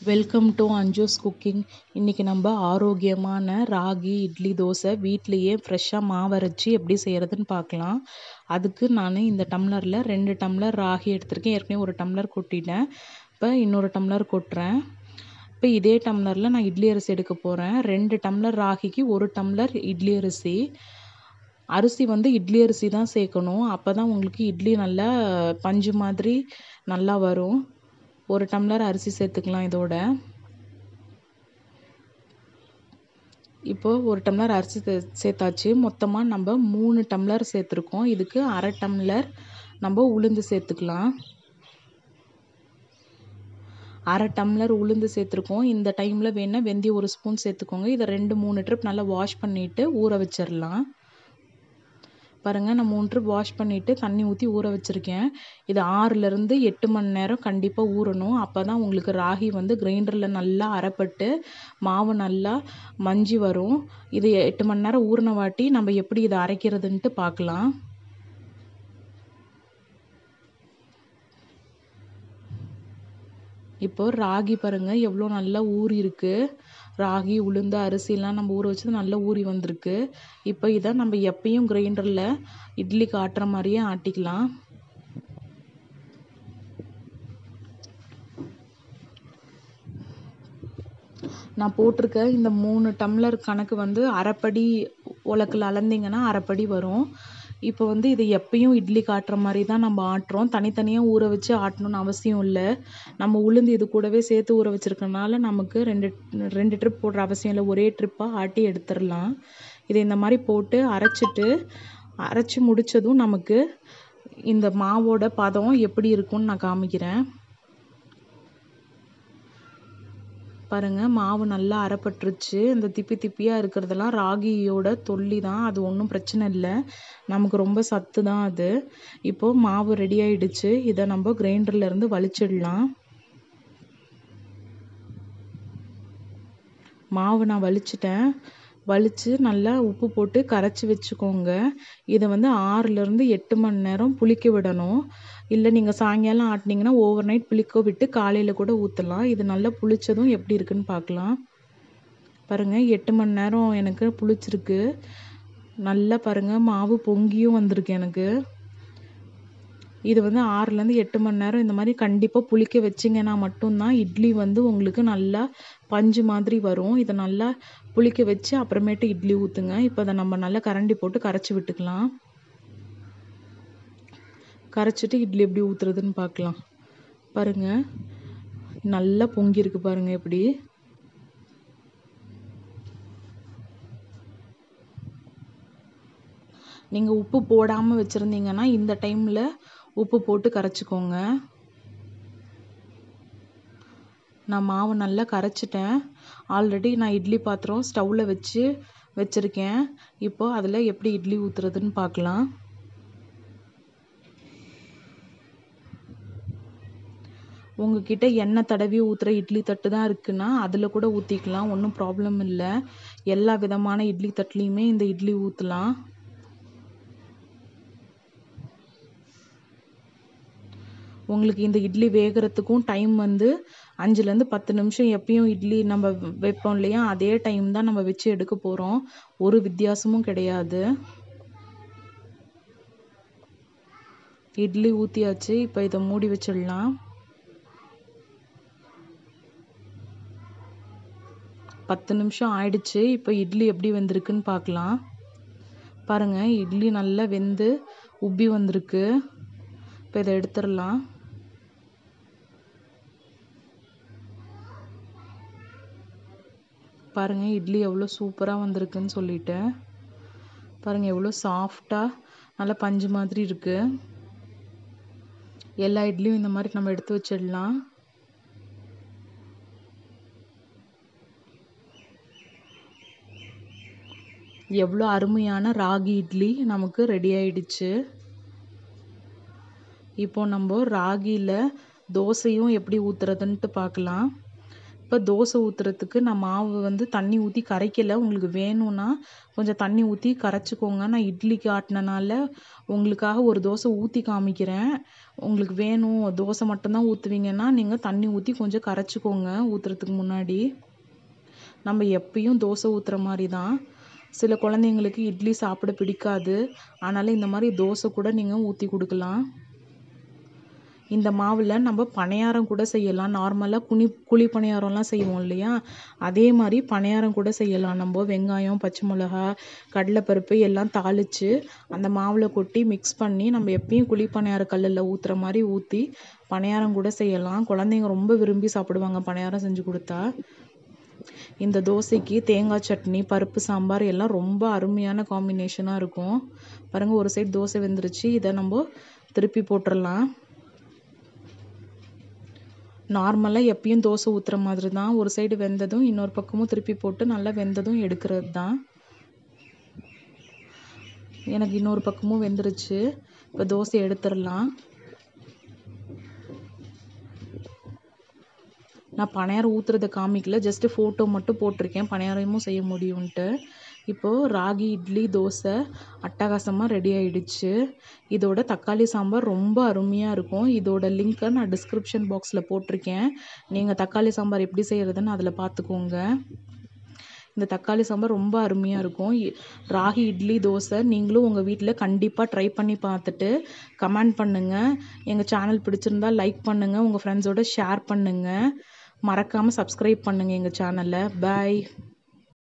welcome to அஞ்சூஸ் cooking இன்றைக்கி நம்ம ஆரோக்கியமான ராகி இட்லி தோசை வீட்லேயே ஃப்ரெஷ்ஷாக மாவரைச்சி எப்படி செய்கிறதுன்னு பார்க்கலாம் அதுக்கு நான் இந்த டம்ளரில் ரெண்டு டம்ளர் ராகி எடுத்திருக்கேன் ஏற்கனவே ஒரு டம்ளர் கொட்டிட்டேன் இப்போ இன்னொரு டம்ளர் கொட்டுறேன் இப்போ இதே டம்ளரில் நான் இட்லி அரிசி எடுக்க போகிறேன் ரெண்டு டம்ளர் ராகிக்கு ஒரு டம்ளர் இட்லி அரிசி அரிசி வந்து இட்லி அரிசி தான் சேர்க்கணும் அப்போ தான் உங்களுக்கு இட்லி நல்லா பஞ்சு மாதிரி நல்லா வரும் ஒரு டம்ளர் அரிசி சேர்த்துக்கலாம் இதோட இப்போ ஒரு டம்ளர் அரிசி சேர்த்தாச்சு மொத்தமாக நம்ம மூணு டம்ளர் சேர்த்துருக்கோம் இதுக்கு அரை டம்ளர் நம்ம உளுந்து சேர்த்துக்கலாம் அரை டம்ளர் உளுந்து சேர்த்துருக்கோம் இந்த டைமில் வேணால் வெந்தயம் ஒரு ஸ்பூன் சேர்த்துக்கோங்க இதை ரெண்டு மூணு ட்ரிப் நல்லா வாஷ் பண்ணிவிட்டு ஊற வச்சிடலாம் பாருங்கள் நான் மூணு ட்ரிப் வாஷ் பண்ணிவிட்டு தண்ணி ஊற்றி ஊற வச்சுருக்கேன் இது ஆறுலேருந்து எட்டு மணி நேரம் கண்டிப்பாக ஊறணும் அப்போ தான் உங்களுக்கு ராகி வந்து கிரைண்டரில் நல்லா அரைப்பட்டு மாவு நல்லா மஞ்சி வரும் இது எட்டு மணி நேரம் ஊறின வாட்டி நம்ம எப்படி இதை அரைக்கிறதுன்ட்டு பார்க்கலாம் இப்போ ராகி பாருங்கள் எவ்வளோ நல்லா ஊறி இருக்குது ராகி உளுந்து அரிசிலாம் நம்ம ஊற வச்சது நல்லா ஊறி வந்திருக்கு இப்போ இதை நம்ம எப்பயும் கிரைண்டரில் இட்லிக்கு ஆட்டுற மாதிரியே ஆட்டிக்கலாம் நான் போட்டிருக்க இந்த மூணு டம்ளர் கணக்கு வந்து அரைப்படி உலக்கில் அளந்திங்கன்னா அரைப்படி வரும் இப்போ வந்து இது எப்பயும் இட்லி காட்டுற மாதிரி தான் நம்ம ஆட்டுறோம் தனித்தனியாக ஊற வச்சு ஆட்டணும்னு அவசியம் இல்லை நம்ம உளுந்து இது கூடவே சேர்த்து ஊற வச்சுருக்கனால நமக்கு ரெண்டு ரெண்டு ட்ரிப் போடுற அவசியம் இல்லை ஒரே ட்ரிப்பாக ஆட்டி எடுத்துடலாம் இதை இந்த மாதிரி போட்டு அரைச்சிட்டு அரைச்சி முடித்ததும் நமக்கு இந்த மாவோட பதம் எப்படி இருக்கும்னு நான் காமிக்கிறேன் பாருங்கள் மாவு நல்லா அரைப்பட்டுருச்சு இந்த திப்பி திப்பியாக இருக்கிறதெல்லாம் ராகியோட தொல்லி தான் அது ஒன்றும் பிரச்சனை இல்லை நமக்கு ரொம்ப சத்து தான் அது இப்போது மாவு ரெடி ஆயிடுச்சு இதை நம்ம கிரைண்டர்லேருந்து வலிச்சிடலாம் மாவு நான் வலிச்சிட்டேன் வலித்து நல்லா உப்பு போட்டு கரைச்சி வச்சுக்கோங்க இதை வந்து ஆறுலேருந்து எட்டு மணி நேரம் புளிக்க விடணும் இல்லை நீங்கள் சாயங்காலம் ஆட்டினீங்கன்னா ஓவர் நைட் புளிக்க விட்டு காலையில் கூட ஊற்றலாம் இது நல்லா புளிச்சதும் எப்படி இருக்குன்னு பார்க்கலாம் பாருங்கள் எட்டு மணி நேரம் எனக்கு புளிச்சிருக்கு நல்லா பாருங்கள் மாவு பொங்கியும் வந்திருக்கு எனக்கு இது வந்து ஆறுலேருந்து எட்டு மணி நேரம் இந்த மாதிரி கண்டிப்பாக புளிக்க வச்சிங்கன்னா மட்டும்தான் இட்லி வந்து உங்களுக்கு நல்லா பஞ்சு மாதிரி வரும் இதை நல்லா புளிக்க வச்சு அப்புறமேட்டு இட்லி ஊற்றுங்க இப்போ அதை நம்ம நல்லா கரண்டி போட்டு கரைச்சி விட்டுக்கலாம் கரைச்சிட்டு இட்லி எப்படி ஊற்றுறதுன்னு பார்க்கலாம் பாருங்கள் நல்லா பொங்கியிருக்கு பாருங்கள் எப்படி நீங்கள் உப்பு போடாமல் வச்சுருந்தீங்கன்னா இந்த டைமில் உப்பு போட்டு கரைச்சிக்கோங்க நான் மாவு நல்லா கரைச்சிட்டேன் ஆல்ரெடி நான் இட்லி பாத்திரம் ஸ்டவ்வில் வச்சு வச்சுருக்கேன் இப்போ அதில் எப்படி இட்லி ஊற்றுறதுன்னு பார்க்கலாம் உங்ககிட்ட எண்ணெய் தடவி ஊற்றுற இட்லி தட்டு தான் இருக்குன்னா அதில் கூட ஊற்றிக்கலாம் ஒன்றும் ப்ராப்ளம் இல்லை எல்லா விதமான இட்லி தட்டுலேயுமே இந்த இட்லி ஊற்றலாம் உங்களுக்கு இந்த இட்லி வேகிறதுக்கும் டைம் வந்து அஞ்சுலேருந்து பத்து நிமிஷம் எப்பயும் இட்லி நம்ம வைப்போம் இல்லையா அதே டைம் தான் நம்ம வச்சு எடுக்க போகிறோம் ஒரு வித்தியாசமும் கிடையாது இட்லி ஊற்றியாச்சு இப்போ இதை மூடி வச்சிடலாம் பத்து நிமிஷம் ஆயிடுச்சு இப்போ இட்லி எப்படி வந்திருக்குன்னு பார்க்கலாம் பாருங்கள் இட்லி நல்லா வெந்து உப்பி வந்திருக்கு இப்போ இதை எடுத்துடலாம் பாருங்கள் இட்லி எவ்வளோ சூப்பராக வந்திருக்குன்னு சொல்லிட்டு பாருங்கள் எவ்வளோ சாஃப்டாக நல்லா பஞ்சு மாதிரி இருக்குது எல்லா இட்லியும் இந்த மாதிரி நம்ம எடுத்து வச்சிடலாம் எவ்வளோ அருமையான ராகி இட்லி நமக்கு ரெடி ஆயிடுச்சு இப்போ நம்ம ராகியில் தோசையும் எப்படி ஊற்றுறதுன்ட்டு பார்க்கலாம் இப்போ தோசை ஊற்றுறதுக்கு நான் மாவு வந்து தண்ணி ஊற்றி கரைக்கல உங்களுக்கு வேணும்னா கொஞ்சம் தண்ணி ஊற்றி கரைச்சிக்கோங்க நான் இட்லிக்கு ஆட்டினனால உங்களுக்காக ஒரு தோசை ஊற்றி காமிக்கிறேன் உங்களுக்கு வேணும் தோசை மட்டும்தான் ஊற்றுவீங்கன்னா நீங்கள் தண்ணி ஊற்றி கொஞ்சம் கரைச்சிக்கோங்க ஊற்றுறதுக்கு முன்னாடி நம்ம எப்பயும் தோசை ஊற்றுற மாதிரி தான் சில குழந்தைங்களுக்கு இட்லி சாப்பிட பிடிக்காது அதனால் இந்த மாதிரி தோசை கூட நீங்கள் ஊற்றி கொடுக்கலாம் இந்த மாவில் நம்ம பணியாரம் கூட செய்யலாம் நார்மலாக குனி குழி பணியாரம்லாம் செய்வோம் இல்லையா அதே மாதிரி பணியாரம் கூட செய்யலாம் நம்ம வெங்காயம் பச்சை மிளகா கடலைப்பருப்பு எல்லாம் தாளித்து அந்த மாவில் கொட்டி மிக்ஸ் பண்ணி நம்ம எப்பயும் குழி பணியார கல்லில் ஊற்றுற மாதிரி ஊற்றி பணியாரம் கூட செய்யலாம் குழந்தைங்க ரொம்ப விரும்பி சாப்பிடுவாங்க பணியாரம் செஞ்சு கொடுத்தா இந்த தோசைக்கு தேங்காய் சட்னி பருப்பு சாம்பார் எல்லாம் ரொம்ப அருமையான காம்பினேஷனாக இருக்கும் பாருங்கள் ஒரு சைடு தோசை வெந்துருச்சு இதை நம்ம திருப்பி போட்டுடலாம் நார்மலாக எப்பயும் தோசை ஊற்றுற மாதிரி தான் ஒரு சைடு வெந்ததும் இன்னொரு பக்கமும் திருப்பி போட்டு நல்லா வெந்ததும் எடுக்கிறது தான் எனக்கு இன்னொரு பக்கமும் வெந்துருச்சு இப்போ தோசை எடுத்துடலாம் நான் பணியாரம் ஊற்றுறத காமிக்கல ஜஸ்ட்டு ஃபோட்டோ மட்டும் போட்டிருக்கேன் பணியாரமும் செய்ய முடியும்ன்ட்டு இப்போது ராகி இட்லி தோசை அட்டகாசமாக ரெடி ஆயிடுச்சு இதோட தக்காளி சாம்பார் ரொம்ப அருமையாக இருக்கும் இதோட லிங்க்கை நான் டிஸ்கிரிப்ஷன் பாக்ஸில் போட்டிருக்கேன் நீங்கள் தக்காளி சாம்பார் எப்படி செய்கிறதுன்னு அதில் பார்த்துக்கோங்க இந்த தக்காளி சாம்பார் ரொம்ப அருமையாக இருக்கும் ராகி இட்லி தோசை நீங்களும் உங்கள் வீட்டில் கண்டிப்பாக ட்ரை பண்ணி பார்த்துட்டு கமெண்ட் பண்ணுங்கள் எங்கள் சேனல் பிடிச்சிருந்தா லைக் பண்ணுங்கள் உங்கள் ஃப்ரெண்ட்ஸோட ஷேர் பண்ணுங்கள் மறக்காமல் சப்ஸ்கிரைப் பண்ணுங்கள் எங்கள் சேனலை பாய்